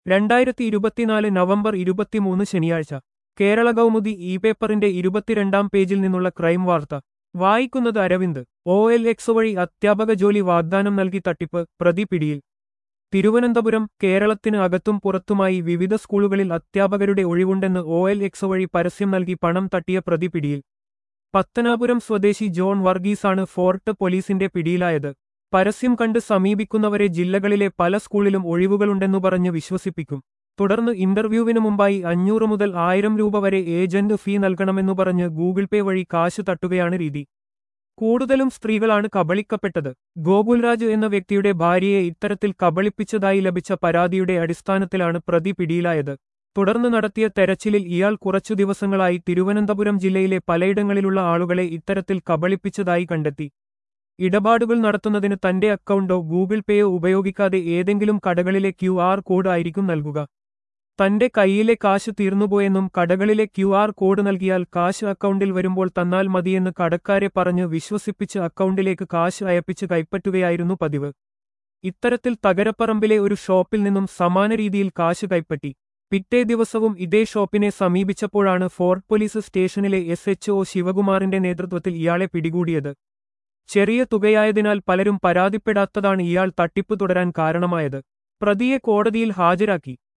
രണ്ടായിരത്തി ഇരുപത്തിനാല് നവംബർ ഇരുപത്തിമൂന്ന് ശനിയാഴ്ച കേരള കൗമുദി ഇ പേപ്പറിന്റെ ഇരുപത്തിരണ്ടാം പേജിൽ നിന്നുള്ള ക്രൈം വാർത്ത വായിക്കുന്നത് അരവിന്ദ് ഒ എൽ എക്സ് വഴി അധ്യാപക ജോലി വാഗ്ദാനം നൽകി തട്ടിപ്പ് പ്രതി പിടിയിൽ തിരുവനന്തപുരം കേരളത്തിന് അകത്തും പുറത്തുമായി വിവിധ സ്കൂളുകളിൽ അധ്യാപകരുടെ ഒഴിവുണ്ടെന്ന് ഒ എൽ എക്സ് വഴി പരസ്യം നൽകി പണം തട്ടിയ പ്രതി പിടിയിൽ പത്തനാപുരം സ്വദേശി ജോൺ വർഗീസാണ് ഫോർട്ട് പോലീസിന്റെ പിടിയിലായത് പരസ്യം കണ്ട് സമീപിക്കുന്നവരെ ജില്ലകളിലെ പല സ്കൂളിലും ഒഴിവുകളുണ്ടെന്നു പറഞ്ഞ് വിശ്വസിപ്പിക്കും തുടർന്ന് ഇന്റർവ്യൂവിന് മുമ്പായി അഞ്ഞൂറ് മുതൽ ആയിരം രൂപ വരെ ഏജന്റ് ഫീ നൽകണമെന്നു പറഞ്ഞ് ഗൂഗിൾ പേ വഴി കാശ് തട്ടുകയാണ് രീതി കൂടുതലും സ്ത്രീകളാണ് കബളിക്കപ്പെട്ടത് ഗോകുൽരാജ് എന്ന വ്യക്തിയുടെ ഭാര്യയെ ഇത്തരത്തിൽ കബളിപ്പിച്ചതായി ലഭിച്ച പരാതിയുടെ അടിസ്ഥാനത്തിലാണ് പ്രതി പിടിയിലായത് തുടർന്ന് നടത്തിയ തെരച്ചിലിൽ ഇയാൾ കുറച്ചു ദിവസങ്ങളായി തിരുവനന്തപുരം ജില്ലയിലെ പലയിടങ്ങളിലുള്ള ആളുകളെ ഇത്തരത്തിൽ കബളിപ്പിച്ചതായി കണ്ടെത്തി ഇടപാടുകൾ നടത്തുന്നതിന് തന്റെ അക്കൗണ്ടോ ഗൂഗിൾ പേയോ ഉപയോഗിക്കാതെ ഏതെങ്കിലും കടകളിലെ ക്യു ആർ കോഡ് ആയിരിക്കും നൽകുക തന്റെ കൈയിലെ കാശ് തീർന്നുപോയെന്നും കടകളിലെ ക്യു ആർ കോഡ് നൽകിയാൽ കാശ് അക്കൗണ്ടിൽ വരുമ്പോൾ തന്നാൽ മതിയെന്ന് കടക്കാരെ പറഞ്ഞ് വിശ്വസിപ്പിച്ച് അക്കൗണ്ടിലേക്ക് കാശ് അയപ്പിച്ച് കൈപ്പറ്റുകയായിരുന്നു പതിവ് ഇത്തരത്തിൽ തകരപ്പറമ്പിലെ ഒരു ഷോപ്പിൽ നിന്നും സമാന രീതിയിൽ കാശ് കൈപ്പറ്റി പിറ്റേ ദിവസവും ഇതേ ഷോപ്പിനെ സമീപിച്ചപ്പോഴാണ് ഫോർട്ട് പോലീസ് സ്റ്റേഷനിലെ എസ് എച്ച് ഒ ശിവകുമാറിന്റെ നേതൃത്വത്തിൽ ഇയാളെ പിടികൂടിയത് ചെറിയ തുകയായതിനാൽ പലരും പരാതിപ്പെടാത്തതാണ് ഇയാൾ തട്ടിപ്പ് തുടരാൻ കാരണമായത് പ്രതിയെ കോടതിയിൽ ഹാജരാക്കി